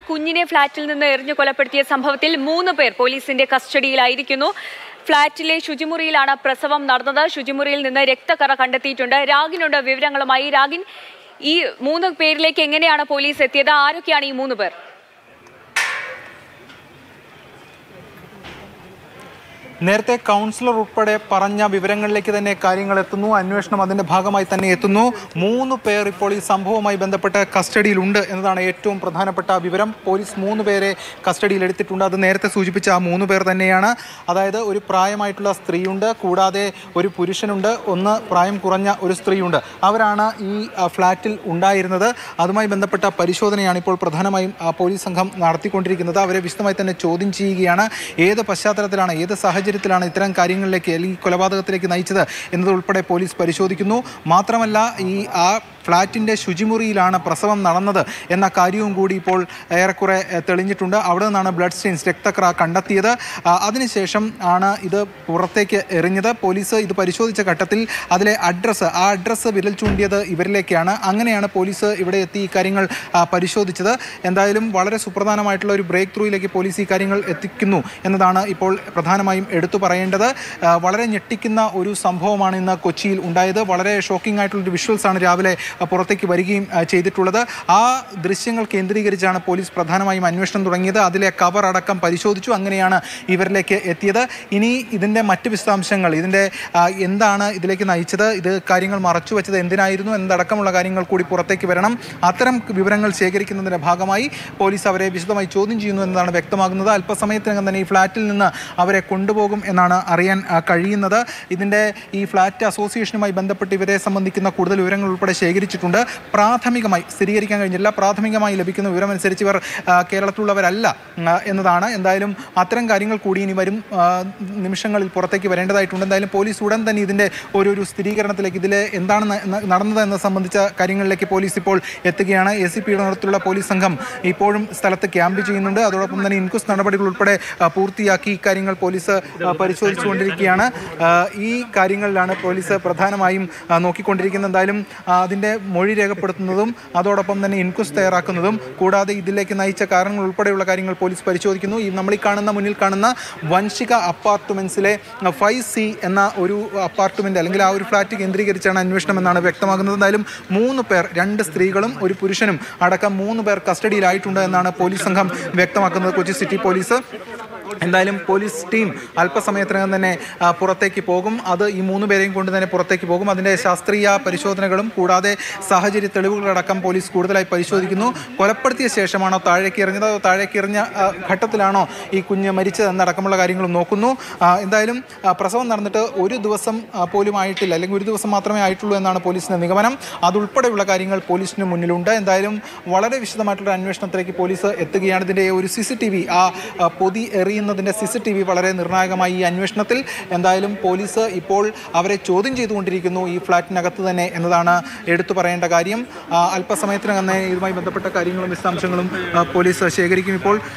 കുഞ്ഞിനെ ഫ്ളാറ്റിൽ നിന്ന് എറിഞ്ഞു കൊലപ്പെടുത്തിയ സംഭവത്തിൽ മൂന്ന് പേർ പോലീസിന്റെ കസ്റ്റഡിയിലായിരിക്കുന്നു ഫ്ളാറ്റിലെ ശുചിമുറിയിലാണ് പ്രസവം നടന്നത് ശുചിമുറിയിൽ നിന്ന് രക്തക്കറ കണ്ടെത്തിയിട്ടുണ്ട് രാഗിനുണ്ട് വിവരങ്ങളുമായി രാഗിൻ ഈ മൂന്ന് പേരിലേക്ക് എങ്ങനെയാണ് പോലീസ് എത്തിയത് ആരൊക്കെയാണ് ഈ മൂന്ന് പേർ നേരത്തെ കൗൺസിലർ ഉൾപ്പെടെ പറഞ്ഞ വിവരങ്ങളിലേക്ക് തന്നെ കാര്യങ്ങൾ എത്തുന്നു അന്വേഷണം അതിന്റെ ഭാഗമായി തന്നെ എത്തുന്നു മൂന്ന് പേർ ഇപ്പോൾ ഈ സംഭവവുമായി ബന്ധപ്പെട്ട് കസ്റ്റഡിയിലുണ്ട് എന്നതാണ് ഏറ്റവും പ്രധാനപ്പെട്ട വിവരം പോലീസ് മൂന്ന് പേരെ കസ്റ്റഡിയിൽ എടുത്തിട്ടുണ്ട് അത് നേരത്തെ സൂചിപ്പിച്ച ആ മൂന്ന് പേർ തന്നെയാണ് അതായത് ഒരു പ്രായമായിട്ടുള്ള സ്ത്രീയുണ്ട് കൂടാതെ ഒരു പുരുഷനുണ്ട് ഒന്ന് പ്രായം കുറഞ്ഞ ഒരു സ്ത്രീയുണ്ട് അവരാണ് ഈ ആ, ഫ്ലാറ്റിൽ ഉണ്ടായിരുന്നത് അതുമായി ബന്ധപ്പെട്ട പരിശോധനയാണ് ഇപ്പോൾ പ്രധാനമായും ആ, പോലീസ് സംഘം നടത്തിക്കൊണ്ടിരിക്കുന്നത് അവരെ വിശദമായി തന്നെ ചോദ്യം ചെയ്യുകയാണ് ഏത് പശ്ചാത്തലത്തിലാണ് ഏത് സാഹചര്യത്തിലാണ് ഇത്തരം കാര്യങ്ങളിലേക്ക് അല്ലെങ്കിൽ കൊലപാതകത്തിലേക്ക് നയിച്ചത് എന്നതുൾപ്പെടെ പോലീസ് പരിശോധിക്കുന്നു മാത്രമല്ല ഈ ആ ഫ്ലാറ്റിൻ്റെ ശുചിമുറിയിലാണ് പ്രസവം നടന്നത് എന്ന കാര്യവും കൂടി ഇപ്പോൾ ഏറെക്കുറെ എഹ്, തെളിഞ്ഞിട്ടുണ്ട് അവിടെ നിന്നാണ് ബ്ലഡ് സ്റ്റെയിൻസ് രക്തക്ര കണ്ടെത്തിയത് ആ, അതിനുശേഷം ആണ് ഇത് പുറത്തേക്ക് എറിഞ്ഞത് പോലീസ് ഇത് പരിശോധിച്ച ഘട്ടത്തിൽ അതിലെ അഡ്രസ്സ് ആ അഡ്രസ്സ് വിരൽ ചൂണ്ടിയത് ഇവരിലേക്കാണ് അങ്ങനെയാണ് പോലീസ് ഇവിടെ എത്തി ഈ കാര്യങ്ങൾ ആ, പരിശോധിച്ചത് എന്തായാലും വളരെ സുപ്രധാനമായിട്ടുള്ള ഒരു ബ്രേക്ക് ത്രൂയിലേക്ക് പോലീസ് ഈ കാര്യങ്ങൾ എത്തിക്കുന്നു എന്നതാണ് ഇപ്പോൾ പ്രധാനമായും എടുത്തു പറയേണ്ടത് ആ, വളരെ ഞെട്ടിക്കുന്ന ഒരു സംഭവമാണ് ഇന്ന് കൊച്ചിയിൽ ഉണ്ടായത് വളരെ ഷോക്കിംഗ് ആയിട്ടുള്ളൊരു വിഷ്വൽസ് ആണ് രാവിലെ ആ, പുറത്തേക്ക് വരികയും ആ, ചെയ്തിട്ടുള്ളത് ആ ദൃശ്യങ്ങൾ കേന്ദ്രീകരിച്ചാണ് പോലീസ് പ്രധാനമായും അന്വേഷണം തുടങ്ങിയത് അതിലെ കവർ അടക്കം പരിശോധിച്ചു അങ്ങനെയാണ് ഇവരിലേക്ക് എത്തിയത് ഇനി ഇതിൻ്റെ മറ്റ് വിശദാംശങ്ങൾ ഇതിൻ്റെ ആ, എന്താണ് ഇതിലേക്ക് നയിച്ചത് ഇത് കാര്യങ്ങൾ മറച്ചു വെച്ചത് എന്തിനായിരുന്നു എന്നതടക്കമുള്ള കാര്യങ്ങൾ കൂടി പുറത്തേക്ക് വരണം അത്തരം വിവരങ്ങൾ ശേഖരിക്കുന്നതിൻ്റെ ഭാഗമായി പോലീസ് അവരെ വിശദമായി ചോദ്യം ചെയ്യുന്നു എന്നതാണ് വ്യക്തമാകുന്നത് അല്പസമയത്തിനകം തന്നെ ഈ ഫ്ലാറ്റിൽ നിന്ന് അവരെ കൊണ്ടുപോകും എന്നാണ് അറിയാൻ ആ, കഴിയുന്നത് ഇതിൻ്റെ ഈ ഫ്ലാറ്റ് അസോസിയേഷനുമായി ബന്ധപ്പെട്ട് ഇവരെ സംബന്ധിക്കുന്ന കൂടുതൽ വിവരങ്ങൾ ഉൾപ്പെടെ ശേഖരിച്ചിട്ടുണ്ട് പ്രാഥമികമായി സ്ഥിരീകരിക്കാൻ കഴിഞ്ഞില്ല പ്രാഥമികമായി ലഭിക്കുന്ന വിവരമനുസരിച്ച് ഇവർ ആ, കേരളത്തിലുള്ളവരല്ല ആ, എന്നതാണ് എന്തായാലും അത്തരം കാര്യങ്ങൾ കൂടി ഇനി വരും ആ, നിമിഷങ്ങളിൽ പുറത്തേക്ക് വരേണ്ടതായിട്ടുണ്ട് എന്തായാലും പോലീസ് ഉടൻ തന്നെ ഇതിൻ്റെ ഒരു ഒരു സ്ഥിരീകരണത്തിലേക്ക് ഇതിൽ എന്താണ് ന- ന- നടന്നത് എന്ന് സംബന്ധിച്ച കാര്യങ്ങളിലേക്ക് പോലീസ് ഇപ്പോൾ എത്തുകയാണ് എ സി പിയുടെ നേതൃത്വത്തിലുള്ള പോലീസ് സംഘം ഇപ്പോഴും സ്ഥലത്ത് ക്യാമ്പ് ചെയ്യുന്നുണ്ട് അതോടൊപ്പം തന്നെ ഇൻക്വസ്റ്റ് നടപടികൾ ഉൾപ്പെടെ ആ, പൂർത്തിയാക്കി ഈ കാര്യങ്ങൾ പോലീസ് ആ, പരിശോധിച്ചുകൊണ്ടിരിക്കുകയാണ് ആ, ഈ കാര്യങ്ങളിലാണ് പോലീസ് പ്രധാനമായും ആ, നോക്കിക്കൊണ്ടിരിക്കുന്നത് എന്തായാലും ആ, അതിൻ്റെ മൊഴി രേഖപ്പെടുത്തുന്നതും അതോടൊപ്പം തന്നെ ഇൻക്വസ്റ്റ് തയ്യാറാക്കുന്നതും കൂടാതെ ഇതിലേക്ക് നയിച്ച കാരണങ്ങൾ ഉൾപ്പെടെയുള്ള കാര്യങ്ങൾ പോലീസ് പരിശോധിക്കുന്നു ഈ നമ്മൾ ഈ കാണുന്ന മുന്നിൽ കാണുന്ന വൻഷിക അപ്പാർട്ട്മെന്റ്സിലെ ഫൈവ് സി എന്ന ഒരു അപ്പാർട്ട്മെന്റ് അല്ലെങ്കിൽ ആ ഒരു ഫ്ലാറ്റ് കേന്ദ്രീകരിച്ചാണ് അന്വേഷണം എന്നാണ് വ്യക്തമാകുന്നത് എന്തായാലും മൂന്ന് പേർ രണ്ട് സ്ത്രീകളും ഒരു പുരുഷനും അടക്കം മൂന്ന് പേർ കസ്റ്റഡിയിലായിട്ടുണ്ട് എന്നാണ് പോലീസ് സംഘം വ്യക്തമാക്കുന്നത് കൊച്ചി സിറ്റി പോലീസ് എന്തായാലും പോലീസ് ടീം അല്പസമയത്തിനകം തന്നെ ആ, പുറത്തേക്ക് പോകും അത് ഈ മൂന്ന് പേരെയും കൊണ്ട് തന്നെ പുറത്തേക്ക് പോകും അതിൻ്റെ ശാസ്ത്രീയ പരിശോധനകളും കൂടാതെ സാഹചര്യ തെളിവുകളടക്കം പോലീസ് കൂടുതലായി പരിശോധിക്കുന്നു കൊലപ്പെടുത്തിയ ശേഷമാണോ താഴേക്ക് എറിഞ്ഞത് അതോ താഴേക്ക് എറിഞ്ഞ ആ, ഘട്ടത്തിലാണോ ഈ കുഞ്ഞ് മരിച്ചത് എന്നടക്കമുള്ള കാര്യങ്ങളും നോക്കുന്നു ആ, എന്തായാലും ആ, പ്രസവം നടന്നിട്ട് ഒരു ദിവസം ആ, പോലും ആയിട്ടില്ല അല്ലെങ്കിൽ ഒരു ദിവസം മാത്രമേ ആയിട്ടുള്ളൂ എന്നാണ് പോലീസിന്റെ നിഗമനം അതുൾപ്പെടെയുള്ള കാര്യങ്ങൾ പോലീസിന് മുന്നിലുണ്ട് എന്തായാലും വളരെ വിശദമായിട്ടുള്ള അന്വേഷണത്തിലേക്ക് പോലീസ് എത്തുകയാണ് ഇതിൻ്റെ ഒരു സി സി ടി വി ആ ആ, പൊതി എറിയുന്നതിൻ്റെ സി സി ടി വി വളരെ നിർണായകമായി ഈ അന്വേഷണത്തിൽ എന്തായാലും പോലീസ് ഇപ്പോൾ അവരെ ചോദ്യം ചെയ്തുകൊണ്ടിരിക്കുന്നു ഈ ഫ്ലാറ്റിനകത്ത് തന്നെ എന്നതാണ് എടുത്തു പറയേണ്ട കാര്യം ആ, അല്പസമയത്തിനകം തന്നെ ഇതുമായി ബന്ധപ്പെട്ട കാര്യങ്ങളും വിശദാംശങ്ങളും ആ, പോലീസ് ശേഖരിക്കും ഇപ്പോൾ